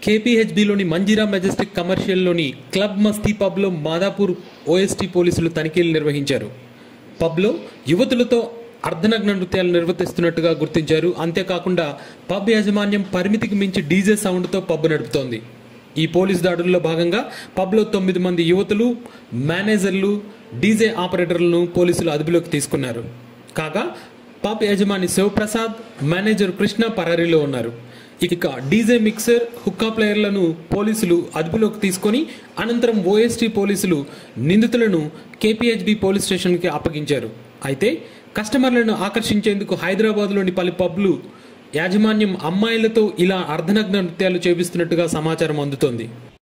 కేపీహెచ్బిలోని Manjira majestic కమర్షియల్లోని club Masti పబ్లో Madhapur OST పోలీసులు తనిఖీలు నిర్వహించారు పబ్లో యువతులతో అర్ధనగ్న నృత్యాలు నిర్వర్తిస్తున్నట్టుగా గుర్తించారు అంతేకాకుండా పబ్ యాజమాన్యం పరిమితికి మించి డీజే సౌండ్తో పబ్ నడుపుతోంది ఈ పోలీస్ దాడుల్లో భాగంగా పబ్లో తొమ్మిది మంది యువతులు మేనేజర్లు డీజే ఆపరేటర్లను పోలీసులు అదుపులోకి తీసుకున్నారు కాగా పబ్ యజమాని శివప్రసాద్ మేనేజర్ కృష్ణ పరారీలో ఉన్నారు ఇక డీజే మిక్సర్ హుక్కా ప్లేయర్లను పోలీసులు అదుపులోకి తీసుకొని అనంతరం ఓఎస్టీ పోలీసులు నిందితులను కేపీహెచ్బి పోలీస్ స్టేషన్కి అప్పగించారు అయితే కస్టమర్లను ఆకర్షించేందుకు హైదరాబాద్లోని పలు పబ్లు యాజమాన్యం అమ్మాయిలతో ఇలా అర్ధనగ్న నృత్యాలు చేపిస్తున్నట్టుగా సమాచారం అందుతోంది